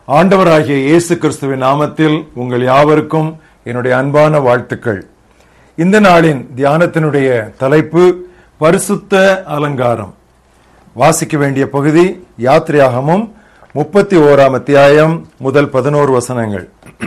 ஆண்டவராகிய இயேசு கிறிஸ்துவின் நாமத்தில் உங்கள் யாவருக்கும் என்னுடைய அன்பான வாழ்த்துக்கள் இந்த நாளின் தியானத்தினுடைய தலைப்பு பரிசுத்த அலங்காரம் வாசிக்க வேண்டிய பகுதி யாத்ரியாகமும் முப்பத்தி ஓராம் அத்தியாயம் முதல் பதினோரு வசனங்கள்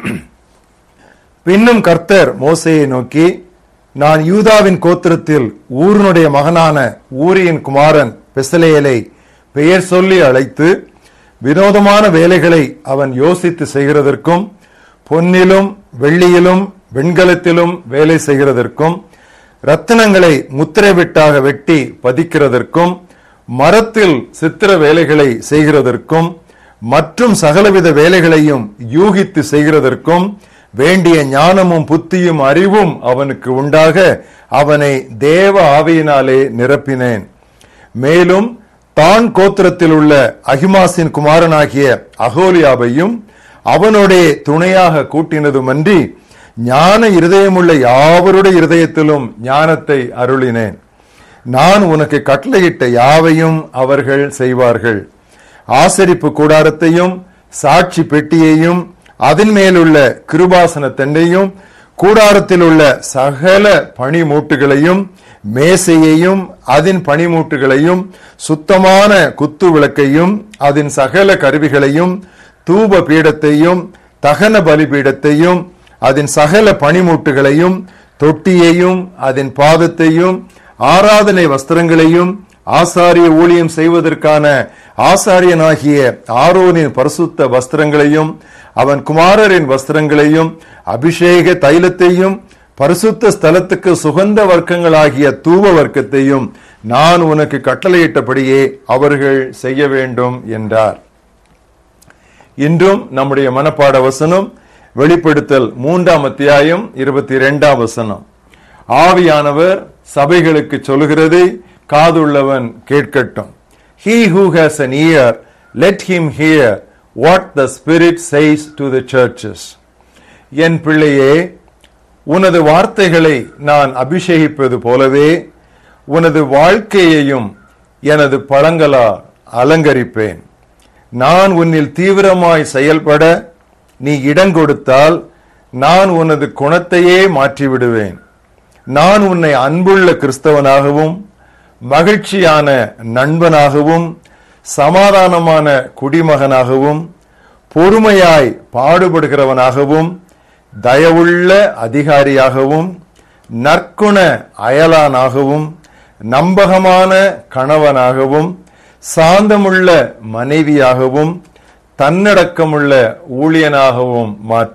பின்னும் கர்த்தர் மோசையை நோக்கி நான் யூதாவின் கோத்திரத்தில் ஊருனுடைய மகனான ஊரியின் குமாரன் பெசலேயலை பெயர் சொல்லி அழைத்து வினோதமான வேலைகளை அவன் யோசித்து செய்கிறதற்கும் பொன்னிலும் வெள்ளியிலும் வெண்கலத்திலும் வேலை செய்கிறதற்கும் ரத்தினங்களை முத்திரை வெட்டாக வெட்டி பதிக்கிறதற்கும் மரத்தில் சித்திர வேலைகளை செய்கிறதற்கும் மற்றும் சகலவித வேலைகளையும் யூகித்து செய்கிறதற்கும் வேண்டிய ஞானமும் புத்தியும் அறிவும் அவனுக்கு உண்டாக அவனை தேவ ஆவியினாலே நிரப்பினேன் மேலும் தான் கோத்திரத்தில் உள்ள அகிமாசின் குமாரனாகிய அகோலியாவையும் அவனுடைய துணையாக கூட்டினதுமன்றி ஞான இருதயமுள்ள யாவருடைய இருதயத்திலும் ஞானத்தை அருளினேன் நான் உனக்கு கட்டளையிட்ட யாவையும் அவர்கள் செய்வார்கள் ஆசரிப்பு கூடாரத்தையும் சாட்சி பெட்டியையும் அதன் மேலுள்ள கிருபாசன தண்டையும் கூடாரத்தில் உள்ள சகல பனிமூட்டுகளையும் மேசையையும் அதன் பனிமூட்டுகளையும் சுத்தமான குத்து விளக்கையும் அதன் சகல கருவிகளையும் தூப பீடத்தையும் தகன பலிபீடத்தையும் அதன் சகல பனிமூட்டுகளையும் தொட்டியையும் அதன் பாதத்தையும் ஆராதனை வஸ்திரங்களையும் ஆசாரிய ஊழியம் செய்வதற்கான ஆசாரியனாகிய ஆரோனின் பரிசுத்த வஸ்திரங்களையும் அவன் குமாரரின் வஸ்திரங்களையும் அபிஷேக தைலத்தையும் பரிசுத்த ஸ்தலத்துக்கு சுகந்த வர்க்கங்களாகிய தூவ வர்க்கத்தையும் நான் உனக்கு கட்டளையிட்டபடியே அவர்கள் செய்ய வேண்டும் என்றார் இன்றும் நம்முடைய மனப்பாட வசனம் வெளிப்படுத்தல் மூன்றாம் அத்தியாயம் இருபத்தி இரண்டாம் வசனம் ஆவியானவர் சபைகளுக்கு சொல்கிறதை காதுள்ளவன் கேட்கட்டும் He who has an ear, let him hear what the Spirit says to the churches. என் பிள்ளையே உனது வார்த்தைகளை நான் அபிஷேகிப்பது போலவே உனது வாழ்க்கையையும் எனது பழங்களால் அலங்கரிப்பேன் நான் உன்னில் தீவிரமாய் செயல்பட நீ இடம் கொடுத்தால் நான் உனது குணத்தையே மாற்றிவிடுவேன் நான் உன்னை அன்புள்ள கிறிஸ்தவனாகவும் மகிழ்ச்சியான நண்பனாகவும் சமாதானமான குடிமகனாகவும் பொறுமையாய் பாடுபடுகிறவனாகவும் தயவுள்ள அதிகாரியாகவும் நற்குண அயலானாகவும் நம்பகமான கணவனாகவும் சாந்தமுள்ள மனைவியாகவும் தன்னடக்கமுள்ள ஊழியனாகவும் மாற்ற